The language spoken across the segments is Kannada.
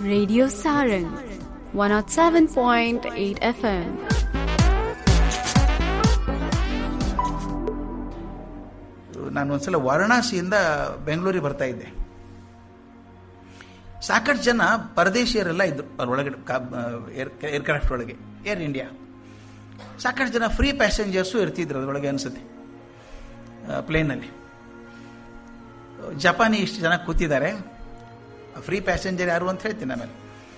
Radio Saran 107.8 FM. ನಾನು ಒಂದ್ಸಲ ವಾರಣಾಸಿಯಿಂದ ಬೆಂಗಳೂರಿಗೆ ಬರ್ತಾ ಇದ್ದೆ ಸಾಕಷ್ಟು ಜನ ಪರದೇಶಿಯರೆಲ್ಲ ಇದ್ರು ಅದ್ರೊಳಗಡೆ ಏರ್ಕ್ರಾಫ್ಟ್ ಒಳಗೆ ಏರ್ ಇಂಡಿಯಾ ಸಾಕಷ್ಟು ಜನ ಫ್ರೀ ಪ್ಯಾಸೆಂಜರ್ಸು ಇರ್ತಿದ್ರು ಅದರೊಳಗೆ ಅನಿಸುತ್ತೆ ಪ್ಲೇನಲ್ಲಿ ಜಪಾನಿ ಇಷ್ಟು ಜನ ಕೂತಿದ್ದಾರೆ ಫ್ರೀ ಪ್ಯಾಸೆಂಜರ್ ಯಾರು ಅಂತ ಹೇಳ್ತೀನಿ ಆಮೇಲೆ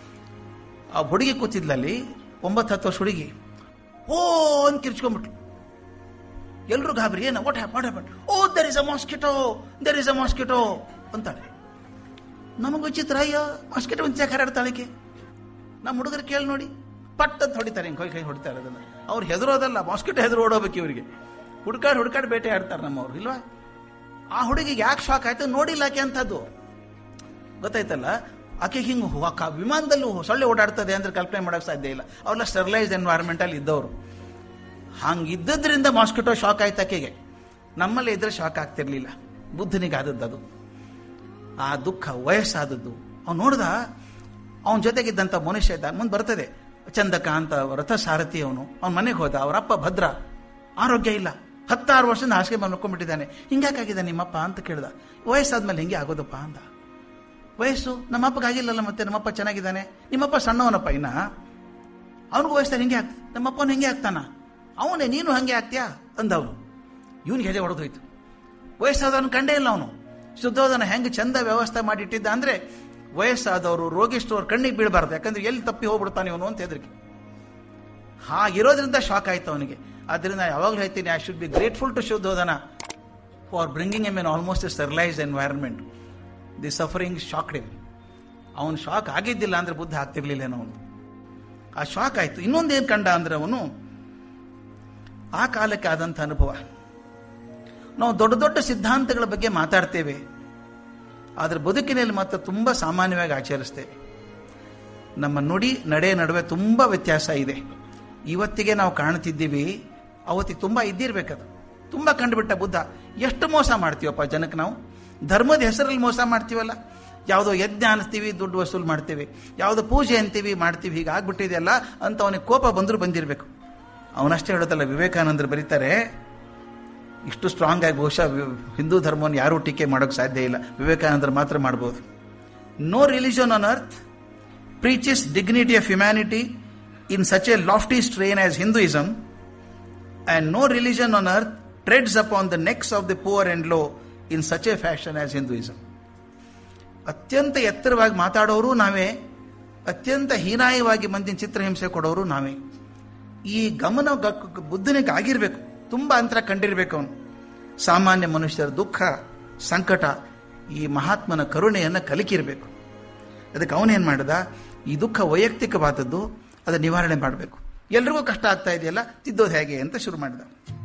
ಆ ಹುಡುಗಿ ಕೂತಿದ್ಲಲ್ಲಿ ಒಂಬತ್ತು ಹತ್ತು ವರ್ಷ ಹುಡುಗಿ ಓ ಅಂತ ಕಿರ್ಚ್ಕೊಂಡ್ಬಿಟ್ಲು ಎಲ್ಲರೂ ಗಾಬರಿ ಏನು ವಾಟ್ ಹ್ಯಾಪ್ what happen oh there is a mosquito there is a mosquito ಅಂತಾಳೆ ನಮಗೆ ವಿಚಿತ್ರ ಅಯ್ಯೋ ಮಾಸ್ಕಿಟೋ ಅಂತ ಯಾಕೆ ಹರಡ್ತಾಳಕ್ಕೆ ನಮ್ಮ ಹುಡುಗರು ಕೇಳಿ ನೋಡಿ ಪಟ್ ಅಂತ ಹೊಡಿತಾರೆ ಹಿಂಗೆ ಕೈ ಕೈ ಹೊಡಿತಾರೆ ಅದನ್ನು ಅವ್ರು ಹೆದರೋದಲ್ಲ ಮಾಸ್ಕಿಟೋ ಹೆದರು ಓಡೋಬೇಕು ಇವರಿಗೆ ಹುಡ್ಕಾಡ್ ಹುಡ್ಕಾಡ್ ಬೇಟೆ ಆಡ್ತಾರೆ ನಮ್ಮವ್ರು ಇಲ್ವಾ ಆ ಹುಡುಗಿಗೆ ಯಾಕೆ ಶಾಕ್ ಆಯ್ತು ನೋಡಿಲ್ಲ ಆಕೆ ಅಂಥದ್ದು ಗೊತ್ತಾಯ್ತಲ್ಲ ಆಕೆ ಹಿಂಗೆ ವಿಮಾನದಲ್ಲೂ ಸೊಳ್ಳೆ ಓಡಾಡ್ತದೆ ಅಂದ್ರೆ ಕಲ್ಪನೆ ಮಾಡೋಕೆ ಸಾಧ್ಯ ಇಲ್ಲ ಅವರೆಲ್ಲ ಸ್ಟೆರ್ಲೈಸ್ಡ್ ಎನ್ವೈರ್ಮೆಂಟಲ್ಲಿ ಇದ್ದವರು ಹಂಗೆ ಇದ್ದದ್ರಿಂದ ಮಾಸ್ಕಿಟೋ ಶಾಕ್ ಆಯ್ತು ಆಕೆಗೆ ನಮ್ಮಲ್ಲಿ ಇದ್ರೆ ಶಾಕ್ ಆಗ್ತಿರ್ಲಿಲ್ಲ ಬುದ್ಧನಿಗೆ ಆದದ್ದು ಅದು ಆ ದುಃಖ ವಯಸ್ಸಾದದ್ದು ಅವ್ನು ನೋಡ್ದ ಅವನ ಜೊತೆಗಿದ್ದಂಥ ಮನುಷ್ಯ ಇದ್ದ ಮುಂದೆ ಬರ್ತದೆ ಚಂದಕ ಅಂತ ರಥ ಸಾರಥಿ ಅವನು ಅವನ ಮನೆಗೆ ಹೋದ ಅವರಪ್ಪ ಭದ್ರ ಆರೋಗ್ಯ ಇಲ್ಲ ಹತ್ತಾರು ವರ್ಷದಿಂದ ಹಾಸಿಗೆ ಮಲ್ಕೊಂಡ್ಬಿಟ್ಟಿದ್ದಾನೆ ಹಿಂಗ್ಯಾಕಾಗಿದೆ ನಿಮ್ಮಪ್ಪ ಅಂತ ಕೇಳ್ದ ವಯಸ್ಸಾದ್ಮೇಲೆ ಹಿಂಗೆ ಆಗೋದಪ್ಪ ಅಂದ ವಯಸ್ಸು ನಮ್ಮಪ್ಪಗಾಗಿಲ್ಲಲ್ಲ ಮತ್ತೆ ನಮ್ಮಪ್ಪ ಚೆನ್ನಾಗಿದ್ದಾನೆ ನಿಮ್ಮಪ್ಪ ಸಣ್ಣವನಪ್ಪ ಇನ್ನ ಅವನಿಗೂ ವಯಸ್ಸಾದ ಹಿಂಗೆ ಆಗ್ತ ನಮ್ಮಪ್ಪನ ಹಿಂಗೆ ಆಗ್ತಾನ ಅವನೇ ನೀನು ಹಂಗೆ ಆಗ್ತೀಯಾ ಅಂದವನು ಇವನಿಗೆ ಹೆದೆ ಹೊಡೆದೋಯ್ತು ವಯಸ್ಸಾದವನು ಕಂಡೇ ಇಲ್ಲ ಅವನು ಶುದ್ಧೋದನ ಹೆಂಗೆ ಚಂದ ವ್ಯವಸ್ಥೆ ಮಾಡಿಟ್ಟಿದ್ದ ಅಂದ್ರೆ ವಯಸ್ಸಾದವರು ರೋಗಿಷ್ಠವ್ರು ಕಣ್ಣಿಗೆ ಬೀಳಬಾರ್ದು ಯಾಕಂದ್ರೆ ಎಲ್ಲಿ ತಪ್ಪಿ ಹೋಗ್ಬಿಡ್ತಾನೆ ಇವನು ಅಂತ ಹೆದರಿಕೆ ಹಾಗಿರೋದ್ರಿಂದ ಶಾಕ್ ಆಯ್ತು ಅವನಿಗೆ ಆದ್ರಿಂದ ಯಾವಾಗಲೂ ಹೇಳ್ತೀನಿ I should be grateful to Shuddhodana for bringing him in almost a sterilize environment the suffering shocked him ಅವನು ಶಾಕ್ ಆಗಿದ್ದಿಲ್ಲ ಅಂದ್ರೆ ಬುದ್ಧ ಆಗ್ತಿರ್ಲಿಲ್ಲ ಅವನು ಆ ಶಾಕ್ ಆಯ್ತು ಇನ್ನೊಂದೇನು ಕಂಡ ಅಂದ್ರೆ ಅವನು ಆ ಕಾಲಕ್ಕೆ ಆದಂಥ ಅನುಭವ ನಾವು ದೊಡ್ಡ ದೊಡ್ಡ ಸಿದ್ಧಾಂತಗಳ ಬಗ್ಗೆ ಮಾತಾಡ್ತೇವೆ ಆದರೆ ಬದುಕಿನಲ್ಲಿ ಮಾತ್ರ ತುಂಬ ಸಾಮಾನ್ಯವಾಗಿ ಆಚರಿಸ್ತೇವೆ ನಮ್ಮ ನುಡಿ ನಡೆ ನಡುವೆ ತುಂಬ ವ್ಯತ್ಯಾಸ ಇದೆ ಇವತ್ತಿಗೆ ನಾವು ಕಾಣ್ತಿದ್ದೀವಿ ಅವತ್ತಿಗೆ ತುಂಬ ಇದ್ದಿರ್ಬೇಕದು ತುಂಬ ಕಂಡುಬಿಟ್ಟ ಬುದ್ಧ ಎಷ್ಟು ಮೋಸ ಮಾಡ್ತೀವಪ್ಪ ಜನಕ್ಕೆ ನಾವು ಧರ್ಮದ ಹೆಸರಲ್ಲಿ ಮೋಸ ಮಾಡ್ತೀವಲ್ಲ ಯಾವುದೋ ಯಜ್ಞ ಅನಿಸ್ತೀವಿ ದುಡ್ಡು ವಸೂಲು ಮಾಡ್ತೀವಿ ಯಾವುದೋ ಪೂಜೆ ಅಂತೀವಿ ಮಾಡ್ತೀವಿ ಹೀಗೆ ಆಗ್ಬಿಟ್ಟಿದೆಯಲ್ಲ ಅಂತ ಅವನಿಗೆ ಕೋಪ ಬಂದರೂ ಬಂದಿರಬೇಕು ಅವನಷ್ಟೇ ಹೇಳೋದಲ್ಲ ವಿವೇಕಾನಂದರು ಬರೀತಾರೆ ಇಷ್ಟು ಸ್ಟ್ರಾಂಗ್ ಆಗಿ ಬಹುಶಃ ಹಿಂದೂ ಧರ್ಮವನ್ನು ಯಾರೂ ಟೀಕೆ ಮಾಡೋಕ್ಕೆ ಸಾಧ್ಯ ಇಲ್ಲ ವಿವೇಕಾನಂದರು ಮಾತ್ರ ಮಾಡ್ಬೋದು no religion on earth preaches dignity of humanity in such a lofty strain as Hinduism and no religion on earth treads upon the necks of the poor and low in such a fashion as Hinduism ಅತ್ಯಂತ ಎತ್ತರವಾಗಿ ಮಾತಾಡೋರು ನಾವೇ ಅತ್ಯಂತ ಹೀನಾಯವಾಗಿ ಮಂದಿನ ಚಿತ್ರಹಿಂಸೆ ಕೊಡೋರು ನಾವೇ ಈ ಗಮನ ಬುದ್ಧನಿಗೆ ಆಗಿರ್ಬೇಕು ತುಂಬ ಅಂತರ ಕಂಡಿರ್ಬೇಕು ಅವನು ಸಾಮಾನ್ಯ ಮನುಷ್ಯರ ದುಃಖ ಸಂಕಟ ಈ ಮಹಾತ್ಮನ ಕರುಣೆಯನ್ನು ಕಲಿಕಿರಬೇಕು ಅದಕ್ಕೆ ಅವನೇನು ಮಾಡಿದ ಈ ದುಃಖ ವೈಯಕ್ತಿಕವಾದದ್ದು ಅದನ್ನು ನಿವಾರಣೆ ಮಾಡಬೇಕು ಎಲ್ರಿಗೂ ಕಷ್ಟ ಆಗ್ತಾ ಇದೆಯಲ್ಲ ತಿದ್ದೋದು ಹೇಗೆ ಅಂತ ಶುರು ಮಾಡಿದ